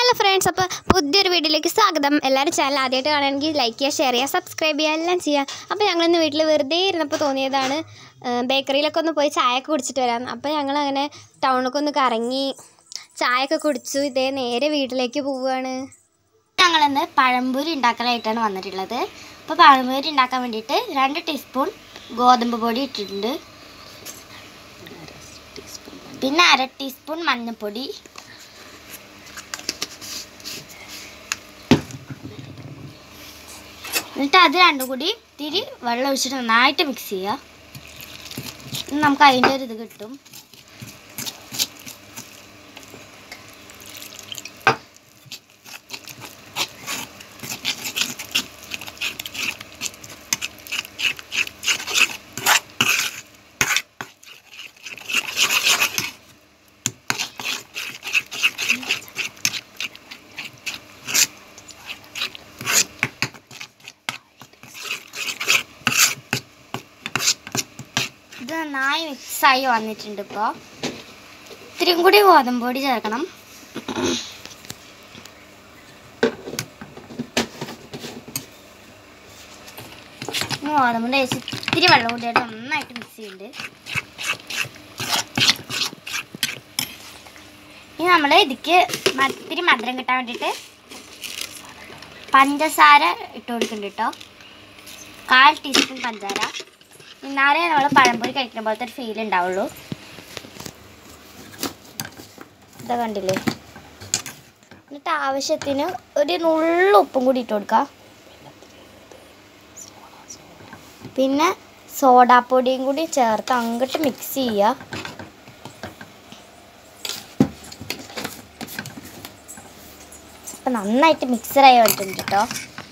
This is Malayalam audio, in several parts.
ഹലോ ഫ്രണ്ട്സ് അപ്പോൾ പുതിയൊരു വീഡിയോയിലേക്ക് സ്വാഗതം എല്ലാവരും ചാനൽ ആദ്യമായിട്ട് കാണുകയാണെങ്കിൽ ലൈക്ക് ചെയ്യുക ഷെയർ ചെയ്യുക സബ്സ്ക്രൈബ് ചെയ്യുക എല്ലാം ചെയ്യുക അപ്പോൾ ഞങ്ങളിന്ന് വീട്ടിൽ വെറുതെ ഇരുന്നപ്പോൾ തോന്നിയതാണ് ഏഹ് ബേക്കറിയിലൊക്കെ ഒന്ന് പോയി ചായ ഒക്കെ കുടിച്ചിട്ട് വരാം അപ്പോൾ ഞങ്ങൾ അങ്ങനെ ടൗണിലൊക്കെ ഒന്ന് കറങ്ങി ചായ ഒക്കെ കുടിച്ചു ഇതേ നേരെ വീട്ടിലേക്ക് പോവുകയാണ് ഞങ്ങളിന്ന് പഴംപൊരി ഉണ്ടാക്കാനായിട്ടാണ് വന്നിട്ടുള്ളത് അപ്പോൾ പഴംപൊരി ഉണ്ടാക്കാൻ വേണ്ടിയിട്ട് രണ്ട് ടീസ്പൂൺ ഗോതമ്പ് പൊടി ഇട്ടിട്ടുണ്ട് പിന്നെ അര ടീസ്പൂൺ മഞ്ഞൾപ്പൊടി എന്നിട്ട് അത് രണ്ടും കൂടി തിരി വെള്ളം ഒഴിച്ചിട്ട് നന്നായിട്ട് മിക്സ് ചെയ്യുക ഇനി നമുക്ക് അതിൻ്റെ ഒരു ഇത് കിട്ടും ഇത് നന്നായി മിക്സായി വന്നിട്ടുണ്ട് ഇപ്പോൾ ഇത്തിരിയും കൂടി ഗോതമ്പ് പൊടി ചേർക്കണം ഇനി ഗോതമ്പ് പൊടി കഴിച്ച് ഇത്തിരി വെള്ളം കൂടിയായിട്ട് നന്നായിട്ട് മിക്സ് ചെയ്യുന്നുണ്ട് ഇനി നമ്മൾ ഇതിക്ക് മ- ഇത്തിരി മധുരം കിട്ടാൻ വേണ്ടിയിട്ട് പഞ്ചസാര ഇട്ട് കൊടുക്കുന്നുണ്ട് കേട്ടോ കാൽ ടീസ്പൂൺ പഞ്ചസാര എന്നാലേ നമ്മൾ പഴംപൊരി കഴിക്കുന്ന പോലത്തെ ഒരു ഫീൽ ഉണ്ടാവുള്ളൂ ഇതാ കണ്ടില്ലേ എന്നിട്ട് ആവശ്യത്തിന് ഒരു നുള്ള ഉപ്പും കൂടി ഇട്ട് കൊടുക്കുക പിന്നെ സോഡാപ്പൊടിയും കൂടി ചേർത്ത് അങ്ങോട്ട് മിക്സ് ചെയ്യുക അപ്പം നന്നായിട്ട് മിക്സറായി വന്നിട്ടുണ്ട് കേട്ടോ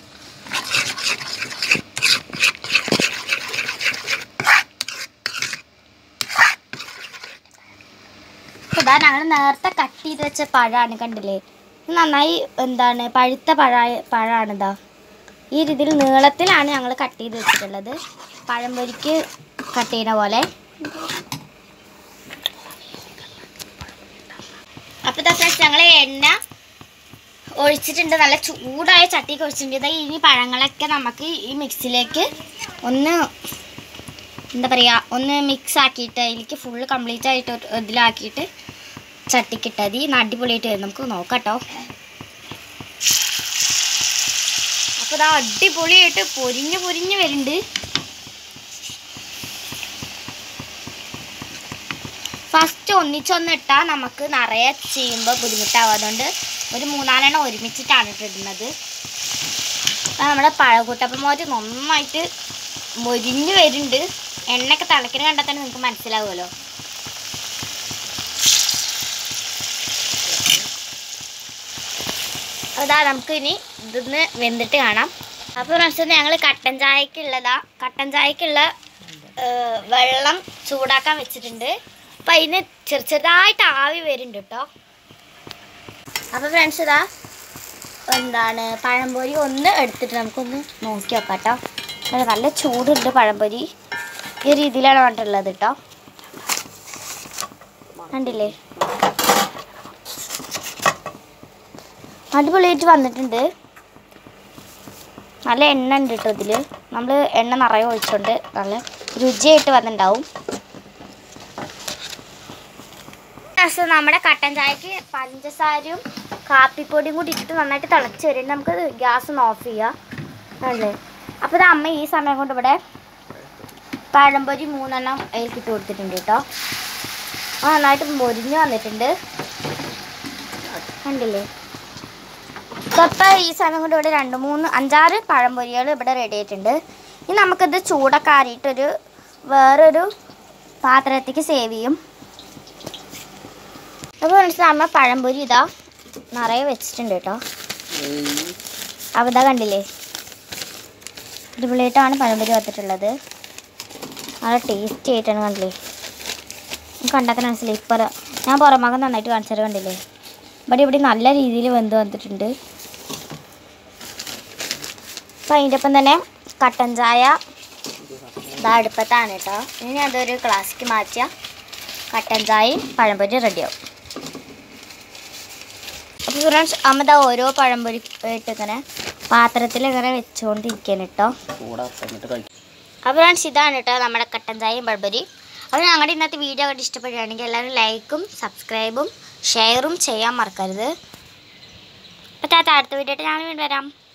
ഇതാ ഞങ്ങൾ നേരത്തെ കട്ട് ചെയ്ത് വെച്ച പഴമാണ് കണ്ടില്ലേ ഇത് നന്നായി എന്താണ് പഴുത്ത പഴ പഴമാണിതാ ഈ രീതിയിൽ നീളത്തിലാണ് ഞങ്ങൾ കട്ട് ചെയ്ത് വെച്ചിട്ടുള്ളത് പഴംപൊരിക്ക് കട്ട് ചെയ്യുന്ന പോലെ അപ്പോൾ ഇതാ ഫ്രണ്ട്സ് ഞങ്ങൾ എണ്ണ ഒഴിച്ചിട്ടുണ്ട് നല്ല ചൂടായ ചട്ടിക്ക് ഒഴിച്ചിട്ടുണ്ട് ഇതാ ഇനി പഴങ്ങളൊക്കെ നമുക്ക് ഈ മിക്സിലേക്ക് ഒന്ന് എന്താ പറയുക ഒന്ന് മിക്സ് ആക്കിയിട്ട് അതിലേക്ക് ഫുള്ള് കംപ്ലീറ്റ് ആയിട്ട് ഒരു ഇതിലാക്കിയിട്ട് ചട്ടിക്കിട്ടത് ഈ അടിപൊളിയായിട്ട് വരും നമുക്ക് നോക്കാം കേട്ടോ അപ്പോൾ ഇതാ അടിപൊളിയായിട്ട് പൊരിഞ്ഞ് പൊരിഞ്ഞ് വരുന്നുണ്ട് ഫസ്റ്റ് ഒന്നിച്ചൊന്ന് ഇട്ടാൽ നമുക്ക് നിറയെ ചെയ്യുമ്പോൾ ബുദ്ധിമുട്ടാവും അതുകൊണ്ട് ഒരു മൂന്നാലെണ്ണം ഒരുമിച്ചിട്ടാണ് ഇട്ടിടുന്നത് അപ്പോൾ നമ്മുടെ പഴകൂട്ടപ്പം മോര് നന്നായിട്ട് മൊരിഞ്ഞ് വരുന്നുണ്ട് എണ്ണയൊക്കെ തിളയ്ക്കുന്ന കണ്ടാൽ തന്നെ നിങ്ങൾക്ക് മനസ്സിലാവുമല്ലോ അതാ നമുക്ക് ഇനി ഇതൊന്ന് വെന്തിട്ട് കാണാം അപ്പോൾ ഫ്രണ്ട്സ് ഞങ്ങൾ കട്ടൻ ചായക്കുള്ളതാ കട്ടൻ ചായക്കുള്ള ഏഹ്, വെള്ളം ചൂടാക്കാൻ വെച്ചിട്ടുണ്ട് അപ്പം അതിന് ചെറു ചെറുതായിട്ട് ആവി വരുന്നുണ്ട് കേട്ടോ അപ്പോൾ ഫ്രണ്ട്സ് ഇതാ എന്താണ് പഴംപൊരി ഒന്ന് എടുത്തിട്ട് നമുക്കൊന്ന് നോക്കി നോക്കാം കേട്ടോ അത് നല്ല ചൂടുണ്ട് പഴംപൊരി ഈ രീതിയിലാണ് വന്നിട്ടുള്ളത് കേട്ടോ കണ്ടില്ലേ അടിപൊളിയായിട്ട് വന്നിട്ടുണ്ട് നല്ല എണ്ണ ഉണ്ട് കേട്ടോ ഇതിൽ നമ്മൾ എണ്ണ നിറയെ ഒഴിച്ചുകൊണ്ട് നല്ല രുചിയായിട്ട് വന്നിട്ടുണ്ടാവും രസം നമ്മുടെ കട്ടൻ ചായക്ക് പഞ്ചസാരയും കാപ്പിപ്പൊടിയും കൂടി ഇട്ടിട്ട് നന്നായിട്ട് തിളച്ച് വരുന്നുണ്ട് നമുക്ക് ഗ്യാസ് ഒന്ന് ഓഫ് ചെയ്യാം അല്ലേ അപ്പോൾ ഇത് അമ്മ ഈ സമയം കൊണ്ട് ഇവിടെ പഴംപൊരി മൂന്നെണ്ണം അതിലേക്ക് ഇട്ട് കൊടുത്തിട്ടുണ്ട് കേട്ടോ ആ നന്നായിട്ട് മൊരിഞ്ഞ് വന്നിട്ടുണ്ട് കണ്ടില്ലേ ഇപ്പം ഈ സമയം കൊണ്ട് ഇവിടെ രണ്ട് മൂന്ന് അഞ്ചാറ് പഴംപൊരികൾ ഇവിടെ റെഡി ആയിട്ടുണ്ട് ഇനി നമുക്കിത് ചൂടൊക്കെ ആറിയിട്ടൊരു വേറൊരു പാത്രത്തേക്ക് സേവ് ചെയ്യും അപ്പോൾ മനസ്സിലായി അമ്മ പഴംപൊരി ഇതാ നിറയെ വെച്ചിട്ടുണ്ട് കേട്ടോ അപ്പോൾ ഇതാ കണ്ടില്ലേ അടിപൊളിയായിട്ടാണ് പഴംപൊരി വന്നിട്ടുള്ളത് നല്ല ടേസ്റ്റി ആയിട്ടാണ് കണ്ടില്ലേ നമുക്ക് ഉണ്ടാക്കാൻ മനസ്സിലായി ഇപ്പോൾ ഞാൻ പുറമാകം നന്നായിട്ട് കാണിച്ചത് കണ്ടില്ലേ ഇവിടെ ഇവിടെ നല്ല രീതിയിൽ വെന്ത് വന്നിട്ടുണ്ട് അപ്പം അതിൻ്റെ ഒപ്പം തന്നെ കട്ടൻ ചായ ഇതാ അടുപ്പത്താണ് കേട്ടോ ഇനി അതൊരു ഗ്ലാസ്സിക്ക് മാറ്റിയ കട്ടൻ ചായയും പഴംപൊരി റെഡിയാവും അപ്പോൾ ഫ്രണ്ട്സ് അമ്മ ഓരോ പഴംപൊരി ഇട്ട് ഇങ്ങനെ പാത്രത്തിൽ ഇങ്ങനെ വെച്ചുകൊണ്ടിരിക്കാൻ കേട്ടോ അപ്പോൾ ഫ്രണ്ട്സ് ഇതാണ് കേട്ടോ നമ്മുടെ കട്ടൻ ചായയും പഴംപൊരി അപ്പോൾ ഞങ്ങളുടെ ഇന്നത്തെ വീഡിയോ കണ്ട് ഇഷ്ടപ്പെടുകയാണെങ്കിൽ എല്ലാവരും ലൈക്കും സബ്സ്ക്രൈബും ഷെയറും ചെയ്യാൻ മറക്കരുത് അപ്പോൾ അടുത്ത വീഡിയോ ആയിട്ട് ഞാൻ വീണ്ടും വരാം